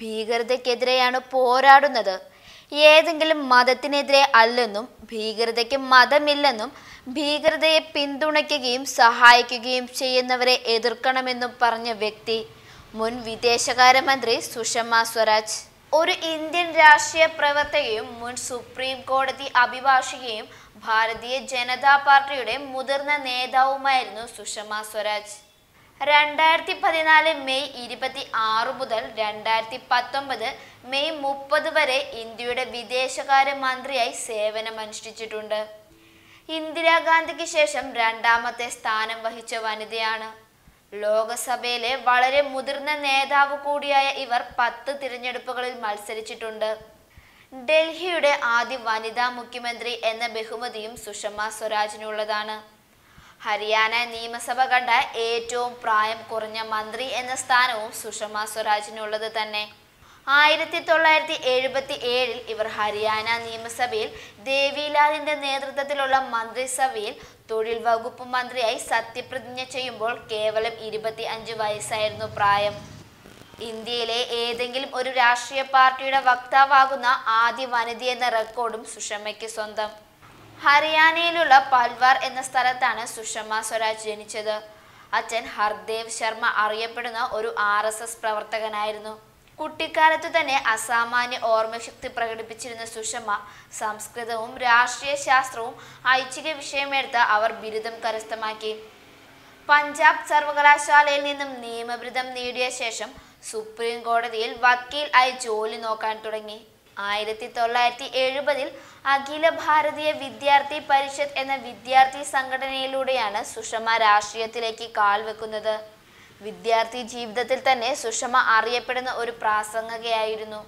ഭീകരതയ്ക്കെതിരെയാണ് പോരാടുന്നത് ഏതെങ്കിലും മതത്തിനെതിരെ അല്ലെന്നും ഭീകരതയ്ക്ക് മതമില്ലെന്നും ഭീകരതയെ പിന്തുണയ്ക്കുകയും സഹായിക്കുകയും ചെയ്യുന്നവരെ എതിർക്കണമെന്നും പറഞ്ഞ വ്യക്തി മുൻ വിദേശകാര്യമന്ത്രി സുഷമ സ്വരാജ് ഒരു ഇന്ത്യൻ രാഷ്ട്രീയ പ്രവർത്തകയും മുൻ സുപ്രീം കോടതി അഭിഭാഷകയും ഭാരതീയ ജനതാ പാർട്ടിയുടെ മുതിർന്ന നേതാവുമായിരുന്നു സുഷമ സ്വരാജ് രണ്ടായിരത്തി പതിനാല് മെയ് ഇരുപത്തി ആറ് മുതൽ രണ്ടായിരത്തി പത്തൊമ്പത് മെയ് മുപ്പത് വരെ ഇന്ത്യയുടെ വിദേശകാര്യ മന്ത്രിയായി സേവനമനുഷ്ഠിച്ചിട്ടുണ്ട് ഇന്ദിരാഗാന്ധിക്ക് ശേഷം രണ്ടാമത്തെ സ്ഥാനം വഹിച്ച വനിതയാണ് ലോകസഭയിലെ വളരെ മുതിർന്ന നേതാവ് കൂടിയായ ഇവർ പത്ത് തിരഞ്ഞെടുപ്പുകളിൽ മത്സരിച്ചിട്ടുണ്ട് ഡൽഹിയുടെ ആദ്യ വനിതാ മുഖ്യമന്ത്രി എന്ന ബഹുമതിയും സുഷമ സ്വരാജിനുള്ളതാണ് ഹരിയാന നിയമസഭ കണ്ട ഏറ്റവും പ്രായം കുറഞ്ഞ മന്ത്രി എന്ന സ്ഥാനവും സുഷമ സ്വരാജിനുള്ളത് തന്നെ ആയിരത്തി തൊള്ളായിരത്തി എഴുപത്തി ഏഴിൽ ഇവർ ഹരിയാന നിയമസഭയിൽ ദേവിലാലിന്റെ നേതൃത്വത്തിലുള്ള മന്ത്രിസഭയിൽ തൊഴിൽ വകുപ്പ് മന്ത്രിയായി സത്യപ്രതിജ്ഞ ചെയ്യുമ്പോൾ കേവലം ഇരുപത്തി അഞ്ച് വയസ്സായിരുന്നു പ്രായം ഇന്ത്യയിലെ ഏതെങ്കിലും ഒരു രാഷ്ട്രീയ പാർട്ടിയുടെ വക്താവാകുന്ന ആദ്യ വനിതയെന്ന റെക്കോർഡും സുഷമയ്ക്ക് സ്വന്തം ഹരിയാനയിലുള്ള പൽവാർ എന്ന സ്ഥലത്താണ് സുഷമ സ്വരാജ് ജനിച്ചത് അച്ഛൻ ഹർദേവ് ശർമ്മ അറിയപ്പെടുന്ന ഒരു ആർ എസ് എസ് പ്രവർത്തകനായിരുന്നു കുട്ടിക്കാലത്തു തന്നെ അസാമാന്യ ഓർമ്മശക്തി പ്രകടിപ്പിച്ചിരുന്ന സുഷമ സംസ്കൃതവും രാഷ്ട്രീയ ശാസ്ത്രവും ഐച്ഛിക വിഷയമെടുത്ത് അവർ ബിരുദം കരസ്ഥമാക്കി പഞ്ചാബ് സർവകലാശാലയിൽ നിന്നും നിയമബിരുദം നേടിയ ശേഷം സുപ്രീം കോടതിയിൽ വക്കീൽ ആയി ജോലി നോക്കാൻ തുടങ്ങി ആയിരത്തി തൊള്ളായിരത്തി എഴുപതിൽ അഖില ഭാരതീയ വിദ്യാർത്ഥി പരിഷത്ത് എന്ന വിദ്യാർത്ഥി സംഘടനയിലൂടെയാണ് സുഷമ രാഷ്ട്രീയത്തിലേക്ക് കാൽവെക്കുന്നത് വിദ്യാർത്ഥി ജീവിതത്തിൽ തന്നെ സുഷമ അറിയപ്പെടുന്ന ഒരു പ്രാസംഗകയായിരുന്നു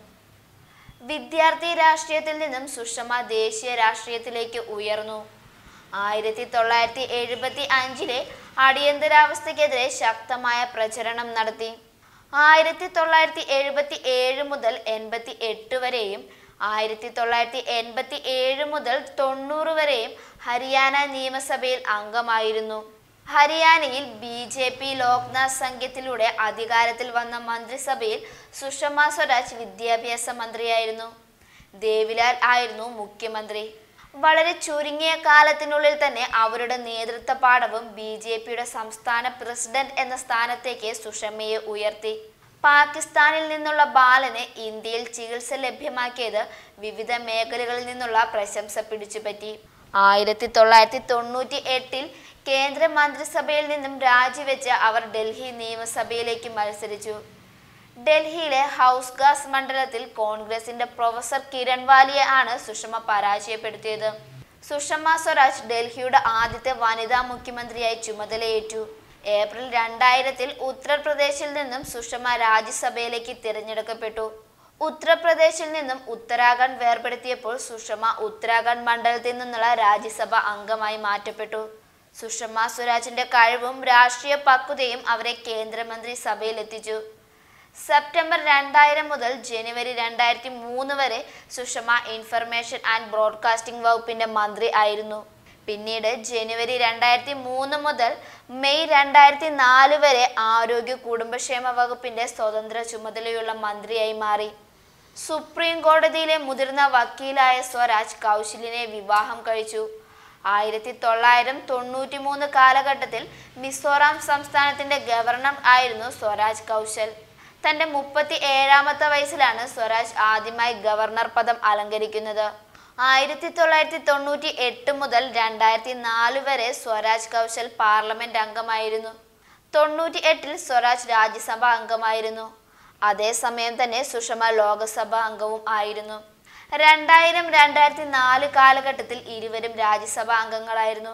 വിദ്യാർത്ഥി രാഷ്ട്രീയത്തിൽ നിന്നും സുഷമ ദേശീയ രാഷ്ട്രീയത്തിലേക്ക് ഉയർന്നു ആയിരത്തി തൊള്ളായിരത്തി എഴുപത്തി അഞ്ചിലെ അടിയന്തരാവസ്ഥയ്ക്കെതിരെ ശക്തമായ പ്രചരണം നടത്തി ആയിരത്തി തൊള്ളായിരത്തി എഴുപത്തി ഏഴ് മുതൽ എൺപത്തി എട്ട് വരെയും ആയിരത്തി തൊള്ളായിരത്തി എൺപത്തി ഏഴ് മുതൽ തൊണ്ണൂറ് വരെയും ഹരിയാന നിയമസഭയിൽ അംഗമായിരുന്നു ഹരിയാനയിൽ ബി ജെ പി ലോക്നാഥ് സംഘത്തിലൂടെ അധികാരത്തിൽ വന്ന മന്ത്രിസഭയിൽ സുഷമ സ്വരാജ് വിദ്യാഭ്യാസ മന്ത്രിയായിരുന്നു ദേവിലാൽ ആയിരുന്നു മുഖ്യമന്ത്രി വളരെ ചുരുങ്ങിയ കാലത്തിനുള്ളിൽ തന്നെ അവരുടെ നേതൃത്വ പാഠവും ബി ജെ പിയുടെ സംസ്ഥാന പ്രസിഡന്റ് എന്ന സ്ഥാനത്തേക്ക് സുഷമയെ ഉയർത്തി പാകിസ്ഥാനിൽ നിന്നുള്ള ബാലന് ഇന്ത്യയിൽ ചികിത്സ ലഭ്യമാക്കിയത് വിവിധ മേഖലകളിൽ നിന്നുള്ള പ്രശംസ പിടിച്ചുപറ്റി ആയിരത്തി തൊള്ളായിരത്തി തൊണ്ണൂറ്റി എട്ടിൽ കേന്ദ്ര മന്ത്രിസഭയിൽ നിന്നും രാജിവെച്ച് അവർ ഡൽഹി നിയമസഭയിലേക്ക് മത്സരിച്ചു ഡൽഹിയിലെ ഹൗസ് ഗാസ് മണ്ഡലത്തിൽ കോൺഗ്രസിന്റെ പ്രൊഫസർ കിരൺ വാലിയെ ആണ് സുഷമ പരാജയപ്പെടുത്തിയത് സുഷമ സ്വരാജ് ഡൽഹിയുടെ ആദ്യത്തെ വനിതാ മുഖ്യമന്ത്രിയായി ചുമതലയേറ്റു ഏപ്രിൽ രണ്ടായിരത്തിൽ ഉത്തർപ്രദേശിൽ നിന്നും സുഷമ രാജ്യസഭയിലേക്ക് തിരഞ്ഞെടുക്കപ്പെട്ടു ഉത്തർപ്രദേശിൽ നിന്നും ഉത്തരാഖണ്ഡ് വേർപെടുത്തിയപ്പോൾ സുഷമ ഉത്തരാഖണ്ഡ് മണ്ഡലത്തിൽ നിന്നുള്ള രാജ്യസഭ അംഗമായി മാറ്റപ്പെട്ടു സുഷമ സ്വരാജിന്റെ കഴിവും രാഷ്ട്രീയ പക്വതയും അവരെ കേന്ദ്രമന്ത്രി സഭയിലെത്തിച്ചു സെപ്റ്റംബർ രണ്ടായിരം മുതൽ ജനുവരി രണ്ടായിരത്തി മൂന്ന് വരെ സുഷമ ഇൻഫർമേഷൻ ആൻഡ് ബ്രോഡ്കാസ്റ്റിംഗ് വകുപ്പിന്റെ മന്ത്രി ആയിരുന്നു പിന്നീട് ജനുവരി രണ്ടായിരത്തി മൂന്ന് മുതൽ മെയ് രണ്ടായിരത്തി നാല് വരെ ആരോഗ്യ കുടുംബക്ഷേമ വകുപ്പിന്റെ സ്വതന്ത്ര ചുമതലയുള്ള മന്ത്രിയായി മാറി സുപ്രീം കോടതിയിലെ മുതിർന്ന വക്കീലായ സ്വരാജ് കൗശലിനെ വിവാഹം കഴിച്ചു ആയിരത്തി തൊള്ളായിരം തൊണ്ണൂറ്റി മൂന്ന് കാലഘട്ടത്തിൽ മിസോറാം സംസ്ഥാനത്തിന്റെ ഗവർണർ ആയിരുന്നു സ്വരാജ് കൗശൽ തന്റെ മുപ്പത്തി ഏഴാമത്തെ വയസ്സിലാണ് സ്വരാജ് ആദ്യമായി ഗവർണർ പദം അലങ്കരിക്കുന്നത് ആയിരത്തി തൊള്ളായിരത്തി തൊണ്ണൂറ്റി എട്ട് മുതൽ രണ്ടായിരത്തി നാല് വരെ സ്വരാജ് കൗശൽ പാർലമെന്റ് അംഗമായിരുന്നു തൊണ്ണൂറ്റി എട്ടിൽ സ്വരാജ് രാജ്യസഭ അംഗമായിരുന്നു അതേസമയം തന്നെ സുഷമ ലോകസഭ അംഗവും ആയിരുന്നു രണ്ടായിരം രണ്ടായിരത്തി നാല് കാലഘട്ടത്തിൽ ഇരുവരും രാജ്യസഭാ അംഗങ്ങളായിരുന്നു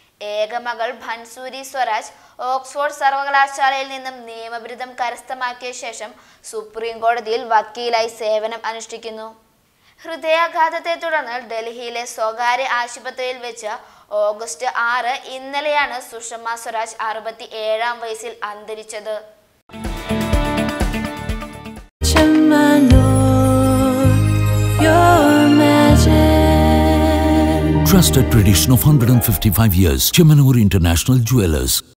ഏകമകൾ ഭൻസൂരി സ്വരാജ് ഓക്സ്ഫോർഡ് സർവകലാശാലയിൽ നിന്നും നിയമബിരുദം കരസ്ഥമാക്കിയ ശേഷം സുപ്രീം കോടതിയിൽ വക്കീലായി സേവനം അനുഷ്ഠിക്കുന്നു ഹൃദയാഘാതത്തെ തുടർന്ന് ഡൽഹിയിലെ സ്വകാര്യ ആശുപത്രിയിൽ വെച്ച് ഓഗസ്റ്റ് ആറ് ഇന്നലെയാണ് സുഷമ സ്വരാജ് അറുപത്തി ഏഴാം വയസ്സിൽ അന്തരിച്ചത് Chamanur, your magic. Trusted tradition of 155 years. Chemanur International Jewelers.